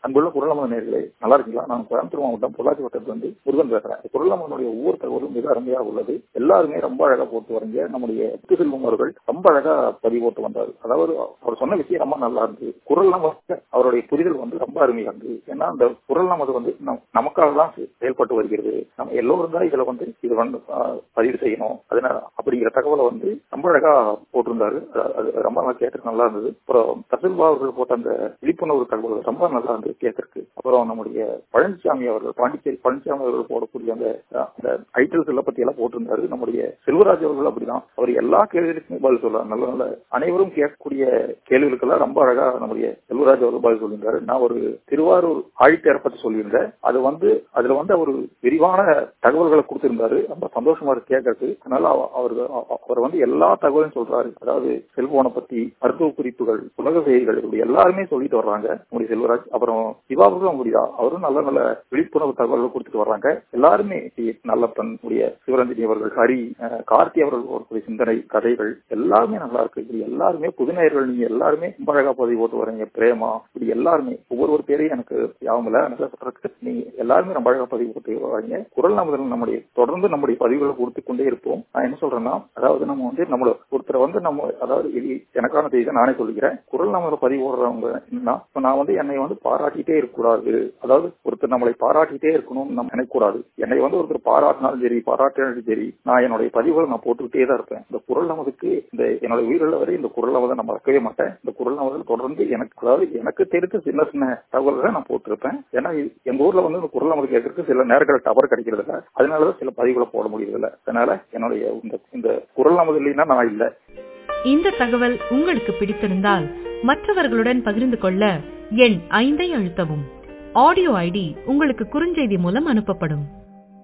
அன்புள்ள குரலமத நேர்களே நல்லா இருக்கீங்களா நான் கோயம்புத்தூர் மாவட்டம் பொள்ளாச்சி வட்டத்துல இருந்து முருகன் பேசுறேன் குரலமனுடைய ஒவ்வொரு தகவலும் மிக அருமையா உள்ளது எல்லாருமே ரொம்ப அழகா போட்டு வரீங்க நம்முடைய முத்து செல்வம் அவர்கள் ரொம்ப அழகா பதிவு போட்டு வந்தார் அதாவது அவர் சொன்ன விஷயம் ரொம்ப நல்லா இருந்தது குரல் நமக்கு அவருடைய புரிதல் வந்து ரொம்ப அருமையா இருந்தது ஏன்னா அந்த குரல் நமது வந்து நம்- நமக்காக தான் செயல்பட்டு வருகிறது நம்ம எல்லோரும் தான் இதுல வந்து இது வந்து ஆஹ், பதிவு செய்யணும் அதனால அப்படிங்கிற தகவலை வந்து ரொம்ப அழகா போட்டிருந்தாரு அது- அது ரொம்ப நல்லா கேட்கறதுக்கு நல்லா இருந்தது அப்புறம் தசில்பா அவர்கள் போட்ட அந்த விழிப்புணர்வு தகவல் ரொம்ப நல்லா இருந்தது கேட்கறதுக்கு அப்புறம் நம்முடைய பழனிசாமி அவர்கள் பாண்டிச்சேரி பழனிசாமி அவர்கள் போடக்கூடிய அந்த அஹ், அந்த ஐட்டல்ஸ் எல்லாம் பத்தி எல்லாம் போட்டிருந்தாரு நம்முடைய செல்வராஜ் அவர்கள் அப்படிதான் அவர் எல்லா கேள்விகளுக்குமே பதில் சொல்றாரு நல்ல நல்ல அனைவரும் கேட்கக்கூடிய கேள்விகளுக்கெல்லாம் ரொம்ப அழகா நம்முடைய செல்வராஜ் அவர்கள் பதில் சொல்லியிருந்தாரு நான் ஒரு திருவாரூர் ஆழித்தேரை பத்தி சொல்லியிருந்தேன் அது வந்து அதுல வந்து அவர் விரிவான தகவல்களை கொடுத்திருந்தாரு ரொம்ப சந்தோஷமா இருக்கு கேட்கறதுக்கு அதனால அவ- அவர் அவர் வந்து எல்லா தகவலும் சொல்றாரு அதாவது செல்போனை பத்தி மருத்துவ குறிப்புகள் உலக செய்திகள் இப்படி எல்லாருமே சொல்லிட்டு வர்றாங்க நம்முடைய செல்வராஜ் அப்புறம் சிவாபுரம் அப்படிதான் அவரும் நல்ல நல்ல விழிப்புணர்வு தகவல்கள் கொடுத்துட்டு வர்றாங்க எல்லாருமே டி. நல்லப்பன் உடைய சிவரஞ்சனி அவர்கள் ஹரி அஹ், கார்த்தி அவர்கள் ஒரு சிந்தனை கதைகள் எல்லாருமே நல்லா இருக்கு இப்படி எல்லாருமே புதுநேயர்கள் நீங்க எல்லாருமே ரொம்ப அழகா பதிவு போட்டு வரீங்க பிரேமா இப்படி எல்லாருமே ஒவ்வொரு பேரையும் எனக்கு யாமல எனக்கு சொல்றதுக்கு நீங்க எல்லாருமே ரொம்ப அழகா பதிவு போட்டு வரீங்க குரல் நாமதல் நம்முடைய தொடர்ந்து நம்முடைய பதிவுகளை கொடுத்து கொண்டே இருப்போம் நான் என்ன சொல்றேன்னா அதாவது நம்ம வந்து நம்மள ஒருத்தரை வந்து நம்ம அதாவது இது எனக்கான செய்தி நானே சொல்லிக்கிறேன் குரல் நாமதல் பதிவு போடுறவங்க என்னன்னா இப்ப நான் வந்து என்னை வந்து பாராட்டிட்டே இருக்கக்கூடாது அதாவது ஒருத்தர் நம்மளை பாராட்டிட்டே இருக்கணும்னு நம்ம நினைக்கக்கூடாது என்னை வந்து ஒருத்தர் பாராட்டினாலும் சரி பாராட்டினாலும் சரி நான் என்னுடைய பதிவுகளை நான் போட்டுக்கிட்டே தான் இருப்பேன் இந்த குரல் நமதுக்கு இந்த என்னோட உயிருள்ள வரை இந்த குரல் நமதை நான் மறக்கவே மாட்டேன் இந்த குரல் நமதில் தொடர்ந்து எனக்கு அதாவது எனக்கு தெரிஞ்ச சின்ன சின்ன தகவல்களை நான் போட்டிருப்பேன் ஏன்னா இது- எங்க ஊர்ல வந்து இந்த குரல் நமது கேட்கறதுக்கு சில நேரங்கள் டவர் கிடைக்கிறது இல்ல அதனாலதான் சில பதிவுகளை போட முடியறது இல்ல அதனால என்னுடைய இந்த இந்த குரல் நமது இல்லைன்னா நான் இல்லை இந்த தகவல் உங்களுக்கு பிடித்திருந்தால் மற்றவர்களுடன் பகிர்ந்து கொள்ள எண் ஐந்தை அழுத்தவும் ஆடியோ ஐடி உங்களுக்கு குறுஞ்செய்தி மூலம் அனுப்பப்படும்